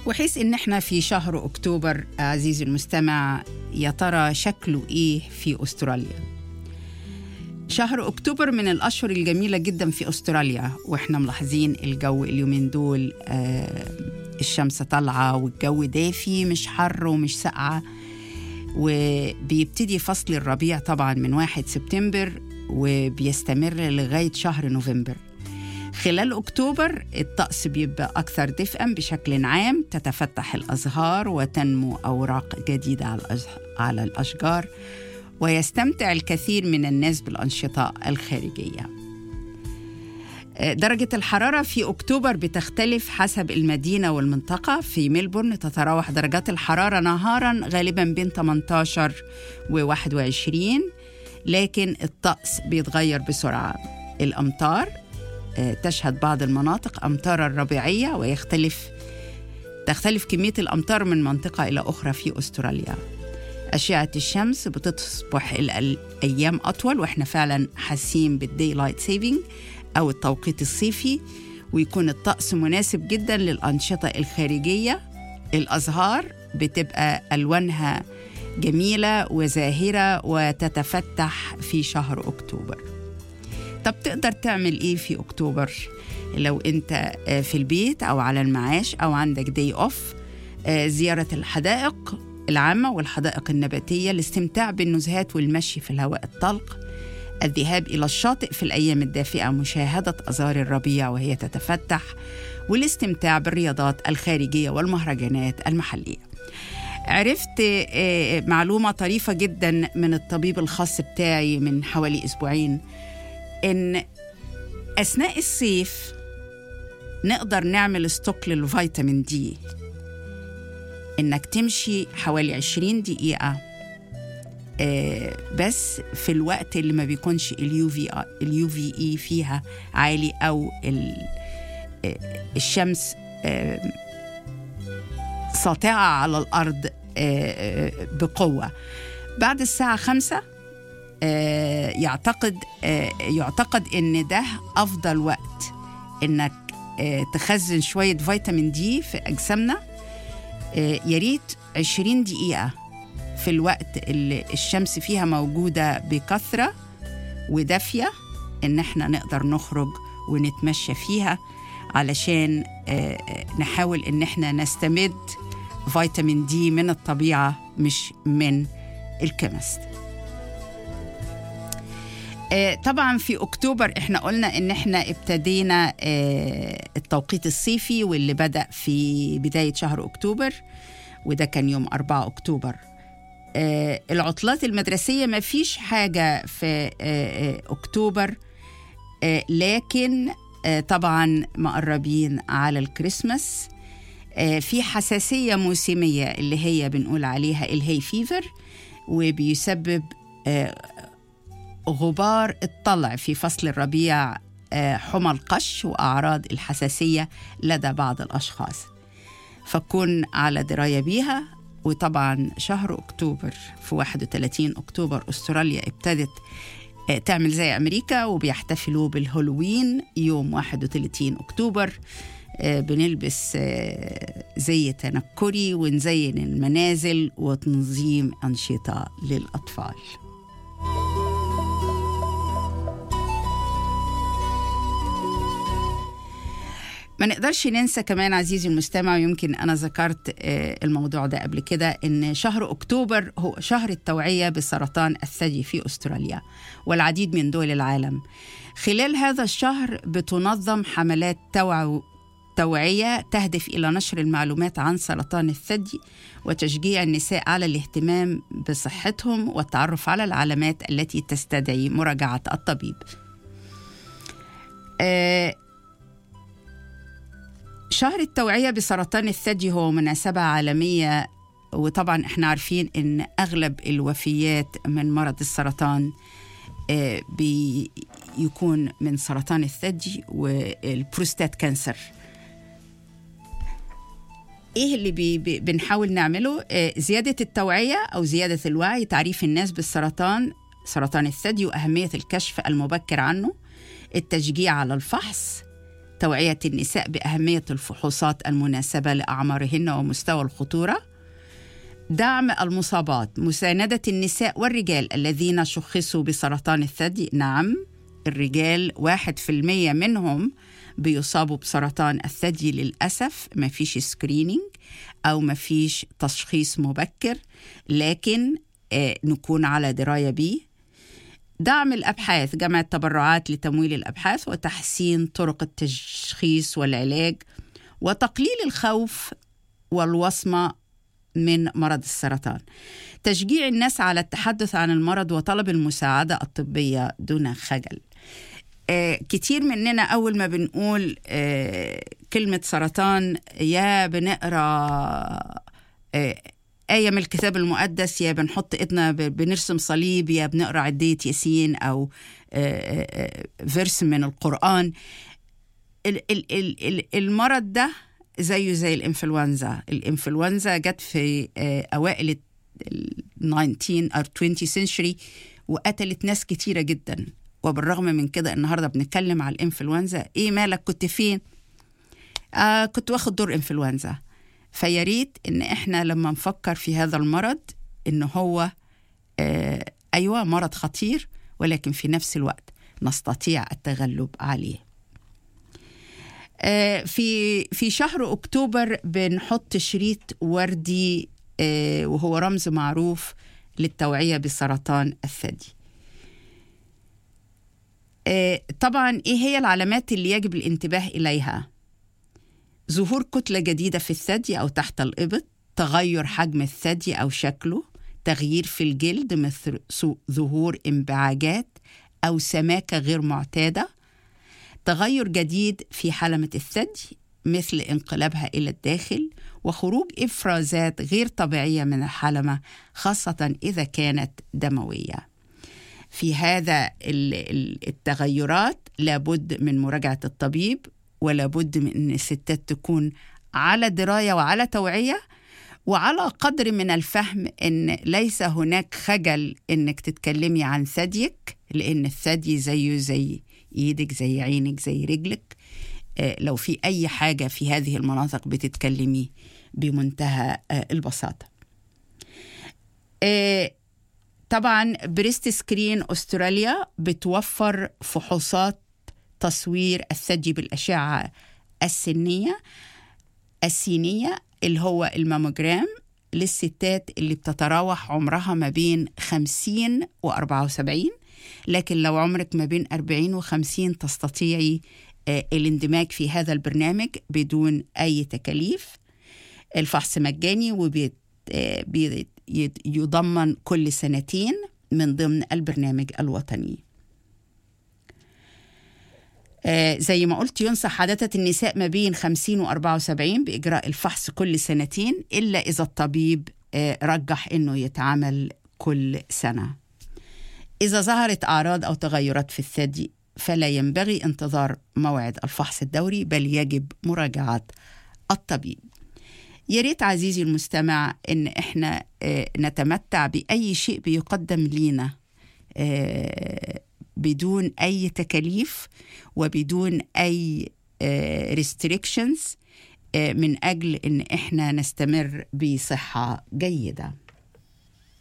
وحيث ان احنا في شهر اكتوبر عزيزي المستمع يا ترى شكله ايه في استراليا شهر اكتوبر من الاشهر الجميله جدا في استراليا واحنا ملاحظين الجو اليومين دول آه الشمس طالعه والجو دافي مش حر ومش ساقعه وبيبتدي فصل الربيع طبعا من 1 سبتمبر وبيستمر لغايه شهر نوفمبر خلال أكتوبر الطقس بيبقى أكثر دفئا بشكل عام تتفتح الأزهار وتنمو أوراق جديدة على, على الأشجار ويستمتع الكثير من الناس بالأنشطة الخارجية درجة الحرارة في أكتوبر بتختلف حسب المدينة والمنطقة في ملبورن تتراوح درجات الحرارة نهارا غالبا بين 18 و 21 لكن الطقس بيتغير بسرعة الأمطار تشهد بعض المناطق أمطار الربيعية ويختلف تختلف كمية الأمطار من منطقة إلى أخرى في أستراليا أشعة الشمس بتصبح الأيام أطول وإحنا فعلا حاسين بالدي لايت سيفينج أو التوقيت الصيفي ويكون الطقس مناسب جدا للأنشطة الخارجية الأزهار بتبقى ألوانها جميلة وزاهرة وتتفتح في شهر أكتوبر طب تقدر تعمل ايه في اكتوبر لو انت في البيت او على المعاش او عندك دي اوف زياره الحدائق العامه والحدائق النباتيه الاستمتاع بالنزهات والمشي في الهواء الطلق الذهاب الى الشاطئ في الايام الدافئه مشاهده ازهار الربيع وهي تتفتح والاستمتاع بالرياضات الخارجيه والمهرجانات المحليه عرفت معلومه طريفه جدا من الطبيب الخاص بتاعي من حوالي اسبوعين ان اثناء الصيف نقدر نعمل ستوك للفيتامين دي انك تمشي حوالي 20 دقيقه آه بس في الوقت اللي ما بيكونش اليو في اليو في اي فيها عالي او آه الشمس آه ساطعه على الارض بقوه بعد الساعه خمسة يعتقد يعتقد ان ده افضل وقت انك تخزن شويه فيتامين دي في اجسامنا يا ريت 20 دقيقه في الوقت اللي الشمس فيها موجوده بكثره ودافيه ان احنا نقدر نخرج ونتمشى فيها علشان نحاول ان احنا نستمد فيتامين دي من الطبيعه مش من الكيمست طبعا في اكتوبر احنا قلنا ان احنا ابتدينا التوقيت الصيفي واللي بدا في بدايه شهر اكتوبر وده كان يوم 4 اكتوبر العطلات المدرسيه ما فيش حاجه في اكتوبر لكن طبعا مقربين على الكريسماس في حساسيه موسميه اللي هي بنقول عليها الهي فيفر وبيسبب غبار الطلع في فصل الربيع حمى القش وأعراض الحساسية لدى بعض الأشخاص فكن على دراية بيها وطبعا شهر أكتوبر في 31 أكتوبر أستراليا ابتدت تعمل زي أمريكا وبيحتفلوا بالهولوين يوم 31 أكتوبر بنلبس زي تنكري ونزين المنازل وتنظيم أنشطة للأطفال ما نقدرش ننسى كمان عزيزي المستمع ويمكن أنا ذكرت الموضوع ده قبل كده إن شهر أكتوبر هو شهر التوعية بسرطان الثدي في أستراليا والعديد من دول العالم خلال هذا الشهر بتنظم حملات توع توعية تهدف إلى نشر المعلومات عن سرطان الثدي وتشجيع النساء على الاهتمام بصحتهم والتعرف على العلامات التي تستدعي مراجعة الطبيب. آه شهر التوعية بسرطان الثدي هو مناسبة عالمية وطبعا احنا عارفين ان اغلب الوفيات من مرض السرطان آه بيكون من سرطان الثدي والبروستات كانسر ايه اللي بي بي بنحاول نعمله آه زياده التوعيه او زياده الوعي تعريف الناس بالسرطان سرطان الثدي واهميه الكشف المبكر عنه التشجيع على الفحص توعية النساء بأهمية الفحوصات المناسبة لأعمارهن ومستوى الخطورة دعم المصابات مساندة النساء والرجال الذين شخصوا بسرطان الثدي نعم الرجال واحد في المية منهم بيصابوا بسرطان الثدي للأسف ما فيش سكرينينج أو ما فيش تشخيص مبكر لكن آه نكون على دراية بيه دعم الأبحاث جمع التبرعات لتمويل الأبحاث وتحسين طرق التشخيص والعلاج وتقليل الخوف والوصمة من مرض السرطان تشجيع الناس على التحدث عن المرض وطلب المساعدة الطبية دون خجل آه كتير مننا أول ما بنقول آه كلمة سرطان يا بنقرأ آه آية من الكتاب المقدس يا بنحط إيدنا بنرسم صليب يا بنقرأ عدية ياسين أو فيرس من القرآن المرض ده زيه زي الإنفلونزا الإنفلونزا جت في أوائل ال 19 أو 20 سنشري وقتلت ناس كتيرة جدا وبالرغم من كده النهارده بنتكلم على الإنفلونزا إيه مالك كنت فين؟ آه كنت واخد دور إنفلونزا فيا ريت ان احنا لما نفكر في هذا المرض ان هو آه ايوه مرض خطير ولكن في نفس الوقت نستطيع التغلب عليه آه في في شهر اكتوبر بنحط شريط وردي آه وهو رمز معروف للتوعيه بسرطان الثدي طبعا ايه هي العلامات اللي يجب الانتباه اليها ظهور كتلة جديدة في الثدي أو تحت الإبط تغير حجم الثدي أو شكله تغيير في الجلد مثل ظهور انبعاجات أو سماكة غير معتادة تغير جديد في حلمة الثدي مثل انقلابها إلى الداخل وخروج إفرازات غير طبيعية من الحلمة خاصة إذا كانت دموية في هذا التغيرات لابد من مراجعة الطبيب ولا بد من ان الستات تكون على درايه وعلى توعيه وعلى قدر من الفهم ان ليس هناك خجل انك تتكلمي عن ثديك لان الثدي زيه زي ايدك زي عينك زي رجلك آه لو في اي حاجه في هذه المناطق بتتكلمي بمنتهى آه البساطه آه طبعا بريست سكرين استراليا بتوفر فحوصات تصوير الثدي بالأشعة السنية السينية اللي هو الماموجرام للستات اللي بتتراوح عمرها ما بين 50 و 74 لكن لو عمرك ما بين 40 و 50 تستطيعي الاندماج في هذا البرنامج بدون أي تكاليف الفحص مجاني ويضمن كل سنتين من ضمن البرنامج الوطني آه زي ما قلت ينصح عادة النساء ما بين 50 و 74 بإجراء الفحص كل سنتين إلا إذا الطبيب آه رجح إنه يتعامل كل سنة إذا ظهرت أعراض أو تغيرات في الثدي فلا ينبغي انتظار موعد الفحص الدوري بل يجب مراجعة الطبيب يا ريت عزيزي المستمع ان احنا آه نتمتع باي شيء بيقدم لينا بدون اي تكاليف وبدون اي ريستريكشنز من اجل ان احنا نستمر بصحه جيده